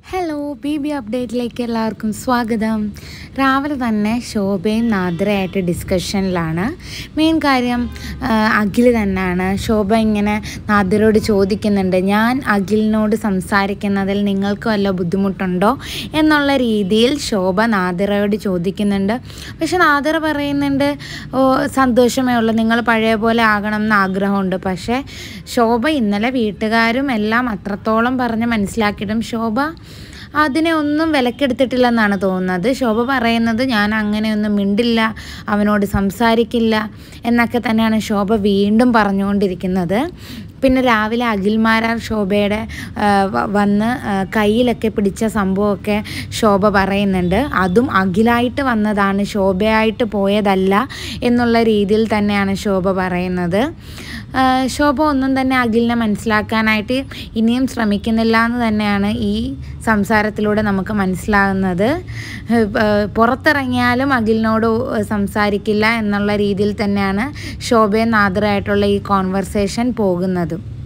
hello B B അപ്ഡേറ്റിലേക്ക് എല്ലാവർക്കും സ്വാഗതം രാവിലെ തന്നെ ശോഭയും നാദ്രയായിട്ട് ഡിസ്കഷനിലാണ് മെയിൻ കാര്യം ആ, അഖിൽ തന്നെയാണ് ശോഭ ഇങ്ങനെ നാദ്രയോട് ചോദിക്കുന്നുണ്ട് ഞാൻ അഖിലിനോട് സംസാരിക്കുന്നതിൽ നിങ്ങൾക്ക് വല്ല ബുദ്ധിമുട്ടുണ്ടോ എന്നുള്ള രീതിയിൽ ശോഭ നാദിറയോട് ചോദിക്കുന്നുണ്ട് പക്ഷെ നാദിറ പറയുന്നുണ്ട് ഓ സന്തോഷമേ ഉള്ളൂ നിങ്ങൾ പഴയ പോലെ ആകണം എന്ന് ആഗ്രഹമുണ്ട് പക്ഷേ ശോഭ ഇന്നലെ വീട്ടുകാരും എല്ലാം അത്രത്തോളം പറഞ്ഞ് മനസ്സിലാക്കിയിട്ടും ശോഭ അതിനെ ഒന്നും വിലക്കെടുത്തിട്ടില്ലെന്നാണ് തോന്നുന്നത് ശോഭ പറയുന്നത് ഞാൻ അങ്ങനെയൊന്നും മിണ്ടില്ല അവനോട് സംസാരിക്കില്ല എന്നൊക്കെ തന്നെയാണ് ശോഭ വീണ്ടും പറഞ്ഞുകൊണ്ടിരിക്കുന്നത് പിന്നെ രാവിലെ അഖിൽമാരാർ ശോഭയുടെ ആ, വ- വന്ന് ആ, കയ്യിലൊക്കെ പിടിച്ച സംഭവമൊക്കെ ശോഭ പറയുന്നുണ്ട് അതും അഖിലായിട്ട് വന്നതാണ് ശോഭയായിട്ട് പോയതല്ല എന്നുള്ള രീതിയിൽ തന്നെയാണ് ശോഭ പറയുന്നത് ആ, ശോഭ ഒന്നും തന്നെ അഖിലിനെ മനസ്സിലാക്കാനായിട്ട് ഇനിയും ശ്രമിക്കുന്നില്ല എന്ന് തന്നെയാണ് ഈ സംസാരത്തിലൂടെ നമുക്ക് മനസ്സിലാകുന്നത് ഏഹ് ഏഹ് പുറത്തിറങ്ങിയാലും അഖിലിനോട് സംസാരിക്കില്ല എന്നുള്ള രീതിയിൽ തന്നെയാണ് ശോഭയും നാദറായിട്ടുള്ള ഈ കോൺവെർസേഷൻ പോകുന്നതും